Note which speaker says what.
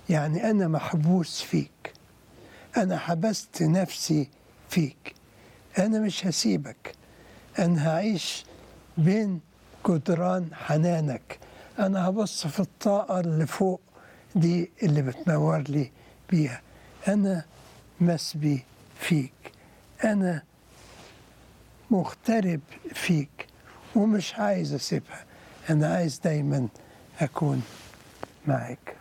Speaker 1: يعني أنا محبوس فيك أنا حبست نفسي فيك أنا مش هسيبك أنا هعيش بين جدران حنانك أنا هبص في الطاقة اللي فوق دي اللي بتنور لي بيها أنا مسبي فيك أنا مغترب فيك ومش عايز أسيبها أنا عايز دايما أكون معك